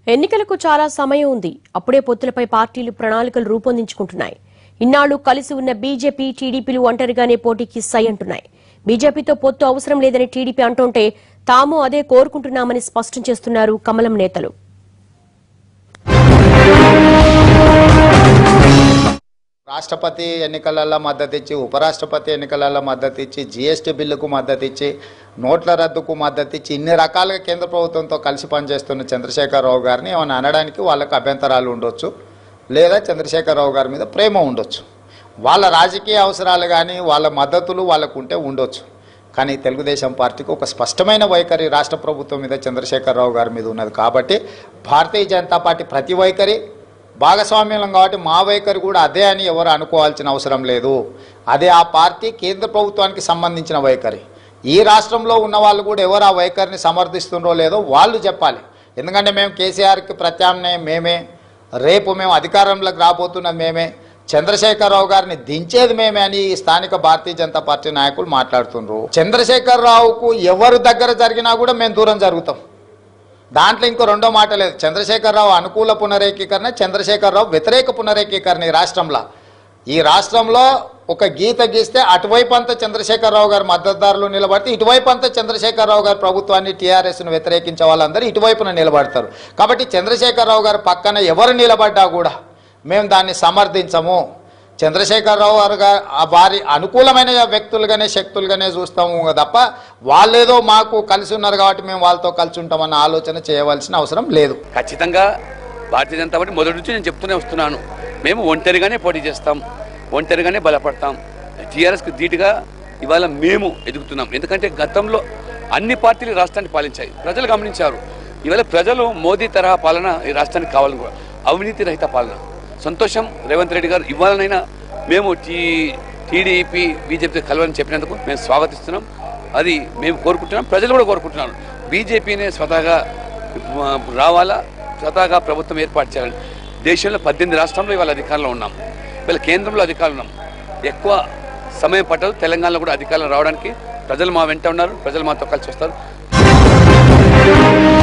ఎన్నికలకు చాలా సమయం ఉంది అప్పుడే పొత్తులపై పార్టీలు ప్రణాళికలు రూపొందించుకుంటున్నాయి ఇన్నాళ్లు కలిసి ఉన్న బీజేపీ టీడీపీలు ఒంటరిగానే పోటీకి సై అంటున్నాయి బీజేపీతో పొత్తు అవసరం లేదని టీడీపీ అంటుంటే తాము అదే కోరుకుంటున్నామని స్పష్టం చేస్తున్నారు కమలం నేతలు రాష్ట్రపతి ఎన్నికలలో మద్దతు ఇచ్చి ఉపరాష్ట్రపతి ఎన్నికలలో మద్దతు ఇచ్చి జీఎస్టీ బిల్లుకు మద్దతు ఇచ్చి నోట్ల రద్దుకు మద్దతు ఇచ్చి ఇన్ని రకాలుగా కేంద్ర ప్రభుత్వంతో కలిసి పనిచేస్తున్న చంద్రశేఖరరావు గారిని ఏమైనా అనడానికి వాళ్ళకు అభ్యంతరాలు ఉండొచ్చు లేదా చంద్రశేఖరరావు గారి మీద ప్రేమ ఉండొచ్చు వాళ్ళ రాజకీయ అవసరాలు కానీ వాళ్ళ మద్దతులు వాళ్ళకు ఉంటే ఉండొచ్చు కానీ తెలుగుదేశం పార్టీకి ఒక స్పష్టమైన వైఖరి రాష్ట్ర ప్రభుత్వం మీద చంద్రశేఖరరావు గారి మీద ఉన్నది కాబట్టి భారతీయ జనతా పార్టీ ప్రతి వైఖరి భాగస్వామ్యం కాబట్టి మా వైఖరి కూడా అదే అని ఎవరు అనుకోవాల్సిన అవసరం లేదు అదే ఆ పార్టీ కేంద్ర ప్రభుత్వానికి సంబంధించిన వైఖరి ఈ రాష్ట్రంలో ఉన్న వాళ్ళు కూడా ఎవరు ఆ వైఖరిని సమర్థిస్తుండ్రో లేదో వాళ్ళు చెప్పాలి ఎందుకంటే మేము కేసీఆర్కి ప్రత్యామ్నాయం మేమే రేపు మేము అధికారంలోకి రాబోతున్నది మేమే చంద్రశేఖరరావు గారిని దించేది మేమే అని ఈ స్థానిక భారతీయ జనతా పార్టీ నాయకులు మాట్లాడుతుండ్రు చంద్రశేఖరరావుకు ఎవరు దగ్గర జరిగినా కూడా మేము దూరం జరుగుతాం దాంట్లో ఇంకో రెండో మాట లేదు చంద్రశేఖరరావు అనుకూల పునరేకీకరణ చంద్రశేఖరరావు వ్యతిరేక పునరేకీకరణ ఈ రాష్ట్రంలో ఈ రాష్ట్రంలో ఒక గీత గీస్తే అటువైపు అంతా చంద్రశేఖరరావు గారు మద్దతుదారులు నిలబడితే ఇటువైపు అంతా చంద్రశేఖరరావు గారి ప్రభుత్వాన్ని టీఆర్ఎస్ను వ్యతిరేకించే వాళ్ళందరూ ఇటువైపున నిలబడతారు కాబట్టి చంద్రశేఖరరావు గారి పక్కన ఎవరు నిలబడ్డా కూడా మేము దాన్ని సమర్థించము చంద్రశేఖరరావు గారు గా- ఆ వారి అనుకూలమైన వ్యక్తులుగానే శక్తులుగానే చూస్తాము తప్ప వాళ్ళేదో మాకు కలిసి ఉన్నారు కాబట్టి మేము వాళ్ళతో కలిసి ఉంటామన్న ఆలోచన చేయవలసిన అవసరం లేదు ఖచ్చితంగా భారతీయ జనతా పార్టీ మొదటి నుంచి నేను చెప్తూనే వస్తున్నాను మేము ఒంటరిగానే పోటీ చేస్తాం ఒంటరిగానే బలపడతాం టీఆర్ఎస్కి ధీటుగా ఇవాళ మేము ఎదుగుతున్నాం ఎందుకంటే గతంలో అన్ని పార్టీలు రాష్ట్రాన్ని పాలించాయి ప్రజలు గమనించారు ఇవాళ ప్రజలు మోదీ తరహా పాలన ఈ రాష్ట్రానికి కావాలని కూడా అవినీతి రహిత పాలన సంతోషం రేవంత్ రెడ్డి గారు ఇవ్వాలనైనా మేము టీ టీడీపీ బీజేపీ కలవని చెప్పినందుకు మేము స్వాగతిస్తున్నాం అది మేము కోరుకుంటున్నాం ప్రజలు కూడా కోరుకుంటున్నారు బీజేపీనే స్వతహాగా ఆ, రావాలా స్వతహాగా ప్రభుత్వం ఏర్పాటు చేయాలని దేశంలో పద్దెనిమిది రాష్ట్రంలో ఇవాళ అధికారంలో ఉన్నాం ఇవాళ కేంద్రంలో అధికారులు ఉన్నాం ఎక్కువ సమయం పట్టదు తెలంగాణలో కూడా అధికారులు రావడానికి ప్రజలు మా వెంట ఉన్నారు ప్రజలు మాతో కలిసి వస్తారు